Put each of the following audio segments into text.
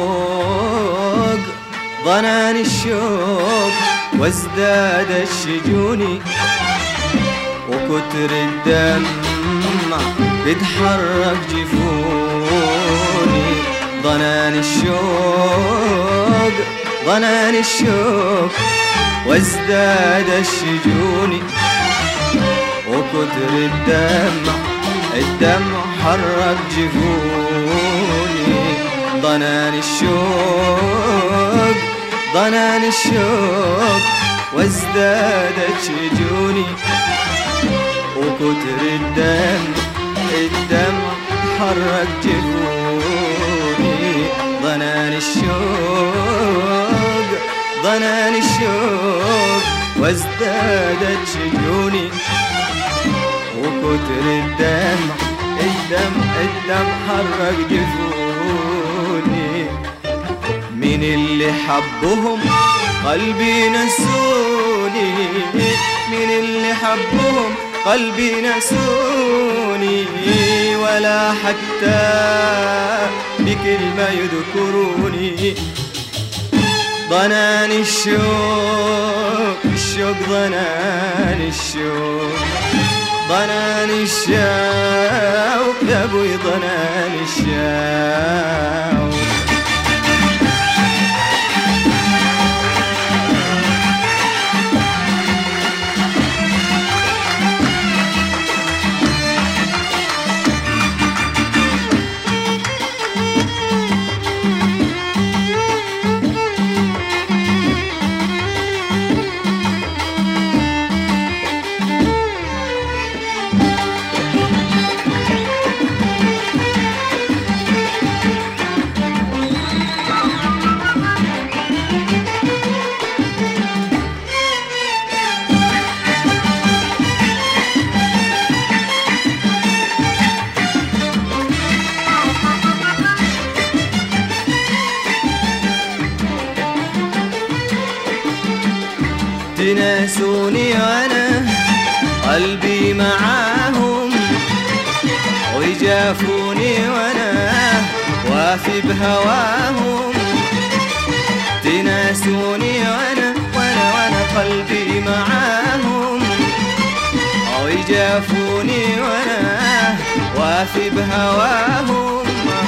الشوق ظنان الشوق وازداد الشجون وكتر الدمع بتحرك جفوني ظنان الشوق ظنان الشوق وازداد الشجون وكتر الدمع الدمع حرك جفوني ظنان الشوق ظنان الشوق وازدادت شجوني وكتر الدم الدمع حرك جفوني ظنان الشوق ظنان الشوق وازدادت شجوني وكتر الدمع الدمع الدمع حرك جفوني من اللي حبهم قلبي نسوني من اللي حبهم قلبي نسوني ولا حتى بكلمة يذكروني ضنان الشوق الشوق ضنان الشوق ضنان الشوق يا ابوي ضنان الشوق تناسوني وانا قلبي معاهم ويجافوني وانا وافي بهواهم تناسوني وانا وانا وانا قلبي معاهم ويجافوني وانا وافي بهواهم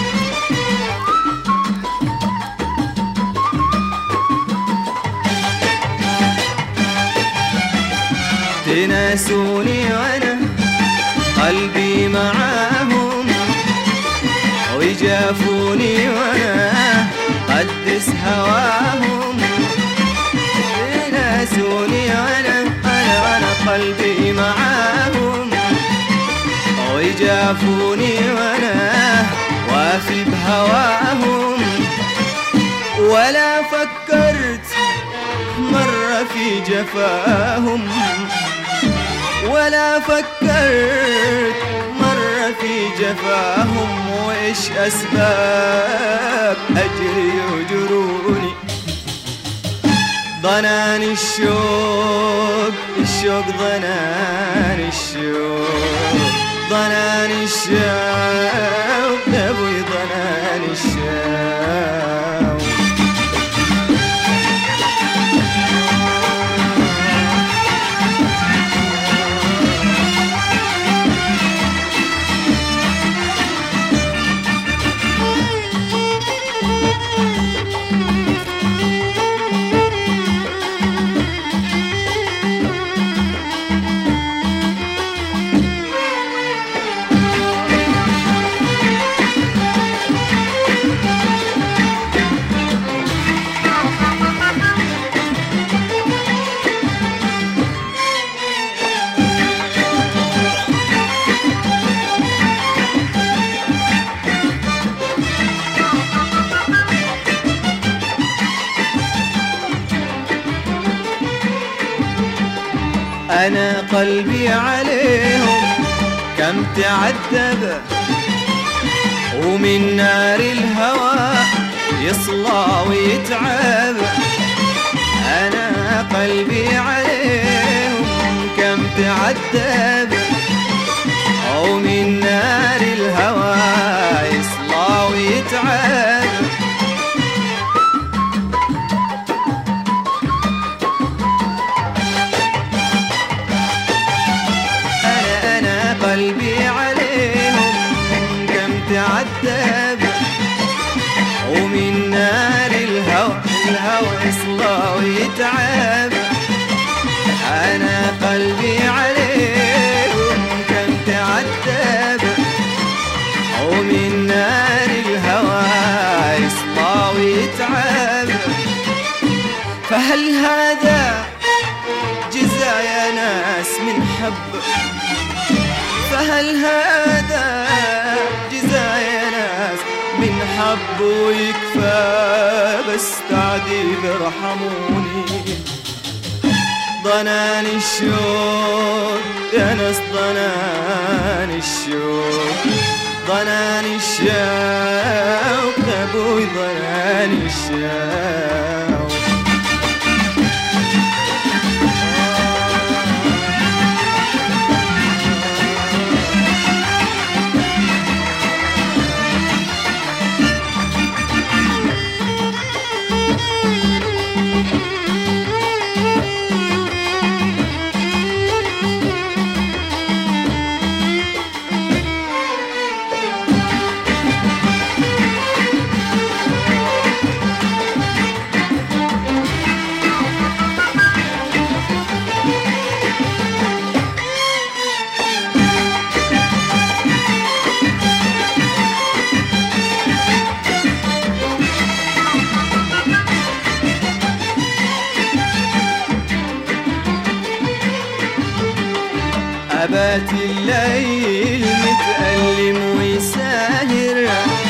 تناسوني وانا قلبي معاهم ويجافوني وانا قدس هواهم تناسوني وانا انا وانا قلبي معاهم ويجافوني وانا وافي بهواهم ولا فكرت مرة في جفاهم ولا فكرت مرة في جفاهم وإيش أسباب أجري وجروني ضنان الشوق الشوق ضنان الشوق ضنان الشوق يا ابوي ضنان الشوق أنا قلبي عليهم كم تعذب ومن نار الهوى يصلى ويتعب أنا قلبي عليهم كم تعذب ومن نار الهوى يصلى ويتعب يتعب أنا قلبي عليهم كم تعذب ومن نار الهوى يصلى ويتعب فهل هذا جزاء يا ناس من حب فهل هذا جزاء يا ناس من حب ويكفى بس تعذيب ارحموني ضنان الشوق يا ناس ضنان الشوق ضنان الشوق ابوي ضنان الشوق أبات الليل متألم ويساهر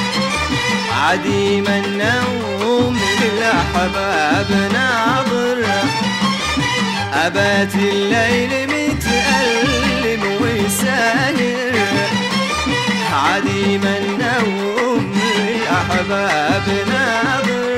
عديم النوم للأحباب ناظر أبات الليل متألم ويساهر عديم النوم للأحباب ناظر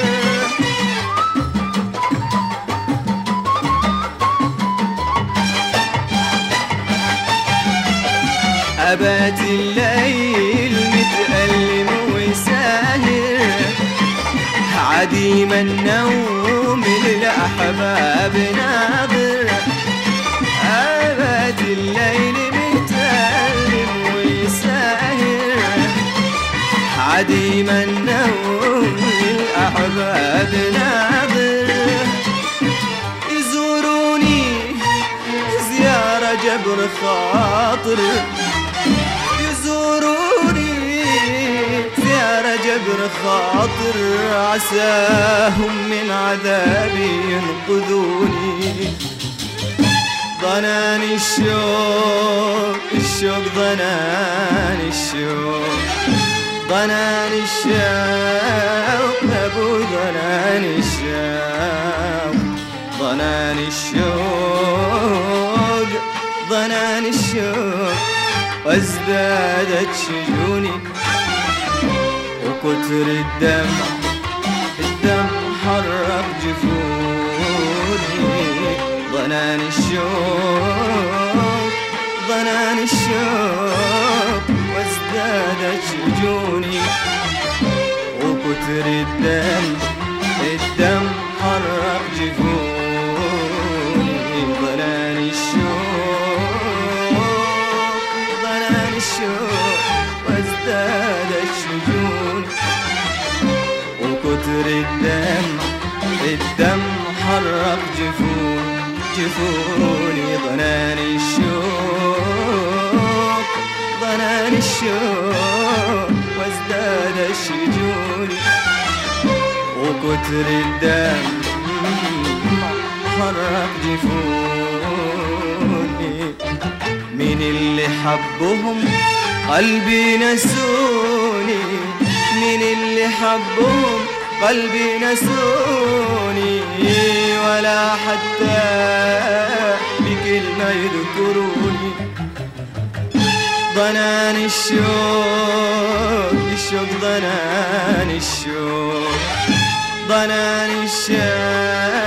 أبات الليل متألم وساهر عديم النوم للأحباب ناظر أبات الليل متألم وساهر عديم النوم للأحباب ناظر يزوروني زيارة جبر خاطر يزوروني زيارة جبر خاطر عساهم من عذابي ينقذوني ضنان الشوق الشوق ضنان الشوق ضنان الشوق أبو ضنان الشوق ضنان الشوق ضنان الشوق وازدادت شجوني وكتر الدم الدم حرق جفوني ضنان الشوق ضنان الشوق وازدادت شجوني وكتر الدم الدم حرق جفوني ضنان الشوق ضنان الشوق وازدادت شجوني وكتر الدم الدم حرق جفون جفوني ضنان الشوق ضنان الشوق وازداد شجوني وكتر الدم حرق جفوني من اللي حبهم قلبي نسوني من اللي حبهم قلبي نسوني ولا حتى بكلمة يذكروني ضنان الشوق الشوق ضنان الشوق ضنان الشوق